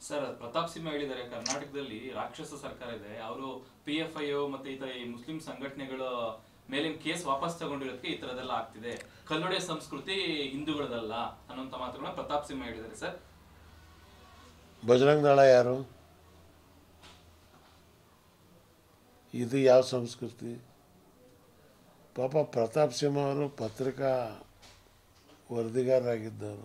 sir Pratap ಸಿಂಹ ಹೇಳಿದ್ದಾರೆ ಕರ್ನಾಟಕದಲ್ಲಿ ರಾಕ್ಷಸ ಸರ್ಕಾರ ಇದೆ ಅವರು ಪಿ ಎಫ್ ಐ ಮತ್ತೆ ಈ ತರ ಈ ಮುಸ್ಲಿಂ ಸಂಘಟನೆಗಳ ಮೇಲಿನ ಕೇಸ್ ವಾಪಸ್ ತಗೊಂಡಿರೋದಕ್ಕೆ ಈ ತರದೆಲ್ಲ ಆಗ್ತಿದೆ ಕನ್ನಡ ಸಂಸ್ಕೃತಿ ಹಿಂದೂಗಳದಲ್ಲ ಅನ್ನೋಂಥ ಮಾತುಗಳನ್ನ ಪ್ರತಾಪ್ ಸಿಂಹ ಹೇಳಿದ್ದಾರೆ ಸರ್ ಬಜರಂಗ ದಳ ಯಾರು ಇದು ಯಾವ ಸಂಸ್ಕೃತಿ ಪಾಪ ಪ್ರತಾಪ್ ಸಿಂಹ ಅವರು ಪತ್ರಿಕಾ ವರದಿಗಾರರಾಗಿದ್ದವರು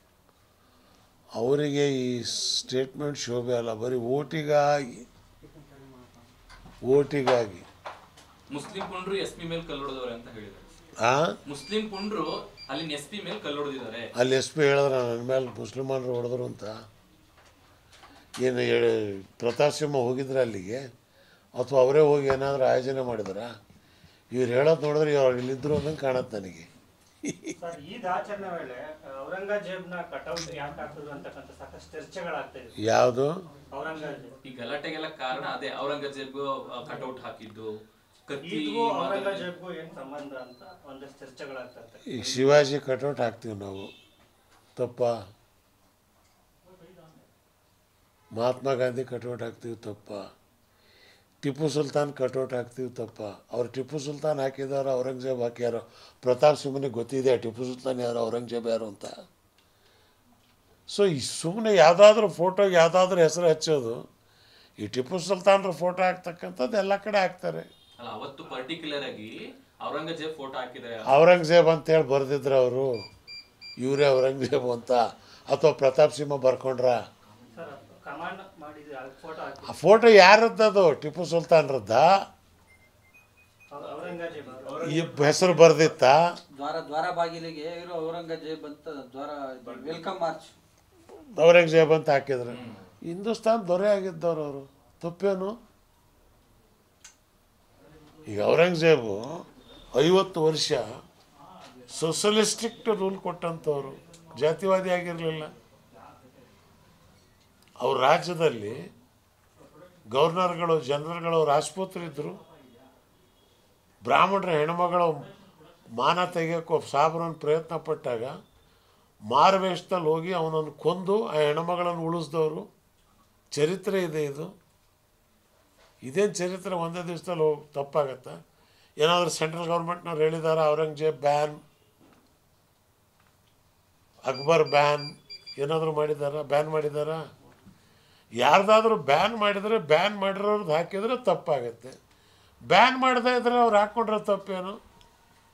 ಅವರಿಗೆ ಈ ಸ್ಟೇಟ್ಮೆಂಟ್ ಶೋಭೆ ಅಲ್ಲ ಬರೀ ಓಟಿಗಾಗಿ ಓಟಿಗಾಗಿ ಮುಸ್ಲಿಂ ಪುಂಡ್ರು ಎಸ್ ಪಿ ಮೇಲೆ ಕಲ್ಲೊಡೆದವ್ರೆ ಅಂತ ಹೇಳಿದ್ದಾರೆ ಆ ಮುಸ್ಲಿಂ ಪುಂಡ್ರು ಅಲ್ಲಿನ ಎಸ್ ಪಿ ಮೇಲೆ ಕಲ್ಲೊಡೆದಿದ್ದಾರೆ ಅಲ್ಲಿ ಎಸ್ ಪಿ ಹೇಳಿದ್ರೆ ನನ್ನ ಮೇಲೆ ಮುಸ್ಲಿಮಾನರು ಹೊಡೆದ್ರು ಅಂತ ಏನು ಹೇಳಿ ಪ್ರತಾಪ್ ಸಿಂಹ ಹೋಗಿದ್ರೆ ಅಲ್ಲಿಗೆ ಅಥವಾ ಅವರೇ ಹೋಗಿ ಏನಾದರೂ ಆಯೋಜನೆ ಮಾಡಿದ್ರಾ ಇವ್ರು ಹೇಳೋದು ನೋಡಿದ್ರೆ ಇವ್ರು ಇಲ್ಲಿದ್ರು ಅನ್ನಂಗೆ ಕಾಣತ್ತೆ ನನಗೆ ಸರ್ ಈದ್ ಆಚರಣೆ ವೇಳೆ ಔರಂಗಜೇಬ್ನ ಕಟೌಟ್ ಯಾಕೆ ಹಾಕಿದ್ರು ಅಂತಕ್ಕಂಥ ಸಾಕಷ್ಟು ಚರ್ಚೆಗಳಾಗ್ತಾ ಇದೆ ಯಾವುದು ಔರಂಗಜೇಬ್ ಈ ಗಲಾಟೆಗೆಲ್ಲ ಕಾರಣ ಅದೇ ಔರಂಗಜೇಬ್ ಕಟೌಟ್ ಹಾಕಿದ್ದು ಕತ್ತಿ ಈದ್ಗೂ ಮಾದರಿ- ಔರಂಗಜೇಬ್ಗೂ ಏನ್ ಸಂಬಂಧ ಅಂತ ಒಂದಷ್ಟು ಚರ್ಚೆಗಳಾಗ್ತಾ ಇರ್ತವೆ ಈಗ ಶಿವಾಜಿ ಕಟೌಟ್ ಹಾಕ್ತೀವಿ ನಾವು ತಪ್ಪ ಮಹಾತ್ಮ ಗಾಂಧಿ ಕಟೌಟ್ ಹಾಕ್ತೀವಿ ತಪ್ಪ ಟಿಪ್ಪು ಸುಲ್ತಾನ್ ಕಟೌಟ್ ಹಾಕ್ತೀವಿ ತಪ್ಪ ಅವ್ರು ಟಿಪ್ಪು ಸುಲ್ತಾನ್ ಹಾಕಿದಾರೋ ಔರಂಗಜೇಬ್ ಹಾಕ್ಯಾರೋ ಪ್ರತಾಪ್ ಸಿಂಹನಿಗೆ ಗೊತ್ತಿದೆ ಟಿಪ್ಪು ಸುಲ್ತಾನ್ ಯಾರು ಔರಂಗಜೇಬ್ ಯಾರು ಅಂತ ಸೊ ಈ ಸುಮ್ಮನೆ ಯಾವುದಾದ್ರೂ ಫೋಟೋಗೆ ಯಾವುದಾದ್ರೂ ಹೆಸರು ಹಚ್ಚೋದು ಈ ಟಿಪ್ಪು ಸುಲ್ತಾನ್ರ ಫೋಟೋ ಹಾಕ್ತಕ್ಕಂಥದ್ದು ಎಲ್ಲ ಕಡೆ ಹಾಕ್ತಾರೆ ಅಲ್ಲ ಅವತ್ತು ಪರ್ಟಿಕ್ಯುಲರ್ ಆಗಿ ಔರಂಗಜೇಬ್ ಫೋಟೋ ಹಾಕಿದ್ದಾರೆ ಔರಂಗಜೇಬ್ ಅಂತೇಳಿ ಬರೆದಿದ್ರು ಅವರು ಇವರೇ ಔರಂಗಜೇಬ್ ಅಂತ ಅಥವಾ ಪ್ರತಾಪ್ ಸಿಂಹ ಬರ್ಕೊಂಡ್ರ ಸರ್ ಕಮಾಂಡ್ ಮಾಡಿದ ಫೋಟೋ ಹಾಕಿ ಆ ಫೋಟೋ ಯಾರದ್ದದು ಟಿಪ್ಪು ಸುಲ್ತಾನ್ರದ್ದ ಔ- ಔರಂಗಜೇಬ್ ಈ ಹೆಸರು ಬರ್ದಿತ್ತ ದ್ವಾರ ದ್ವಾರ ಬಾಗಿಲಿಗೆ ಇರೋ ಔರಂಗಜೇಬ್ ಅಂತ ದ್ವಾರ ವೆಲ್ಕಮ್ ಮಾರ್ಚ್ ಔರಂಗಜೇಬ್ ಅಂತ ಹಾಕಿದ್ರು ಹಿಂದೂಸ್ತಾನ್ ದೊರೆ ಆಗಿದ್ದವ್ರು ಅವರು ತಪ್ಪೇನು ಈಗ ಔರಂಗಜೇಬು ಐವತ್ತು ವರ್ಷ ಸೋಷಲಿಸ್ಟಿಕ್ ರೂಲ್ ಕೊಟ್ಟಂಥವ್ರು ಜಾತಿವಾದಿ ಆಗಿರಲಿಲ್ಲ ಅವ್ರ ರಾಜ್ಯದಲ್ಲಿ ಗವರ್ನರ್ಗಳು ಜನರಲ್ಗಳು ರಾಜಪೂತರಿದ್ದರು ಬ್ರಾಹ್ಮಣರ ಹೆಣ್ಮಗಳು ಮಾನ ತೆಗಿಯೋಕೆ ಒಬ್ಬ ಸಾಬ್ರನ್ ಪ್ರಯತ್ನ ಪಟ್ಟಾಗ ಮಾರುವೇಷದಲ್ಲಿ ಹೋಗಿ ಅವನನ್ನು ಕೊಂದು ಆ ಹೆಣ್ಮಗಳನ್ನು ಉಳಿಸ್ದವರು ಚರಿತ್ರೆ ಇದೆ ಇದು ಇದೇನು ಚರಿತ್ರೆ ಒಂದೇ ದಿವಸದಲ್ಲಿ ಹೋಗಿ ತಪ್ಪಾಗತ್ತಾ ಏನಾದರೂ ಸೆಂಟ್ರಲ್ ಗೌರ್ಮೆಂಟ್ನವ್ರು ಹೇಳಿದಾರ ಔರಂಗಜೇಬ್ ಬ್ಯಾನ್ ಅಕ್ಬರ್ ಬ್ಯಾನ್ ಏನಾದರೂ ಮಾಡಿದಾರ ಬ್ಯಾನ್ ಮಾಡಿದಾರಾ ಯಾರ್ದಾದ್ರೂ ಬ್ಯಾನ್ ಮಾಡಿದರೆ ಬ್ಯಾನ್ ಮಾಡಿರೋರ್ದು ಹಾಕಿದರೆ ತಪ್ಪಾಗತ್ತೆ ಬ್ಯಾನ್ ಮಾಡದೇ ಇದ್ರೆ ಅವ್ರು ಹಾಕ್ಕೊಂಡ್ರೆ ತಪ್ಪೇನು